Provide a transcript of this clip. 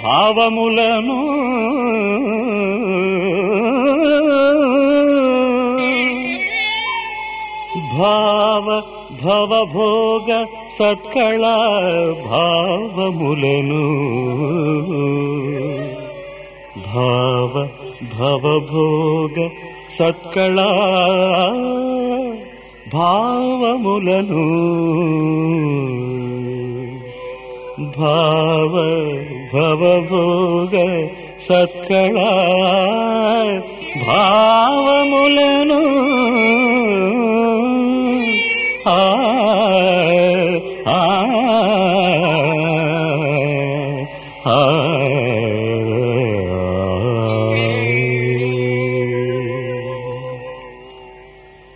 భావములను భావ భవభోగ సత్కళ భావములను భావ భవభోగ సత్కళ భావములను భావ భవభోగ సత్కళ భావములను ఆ ఆ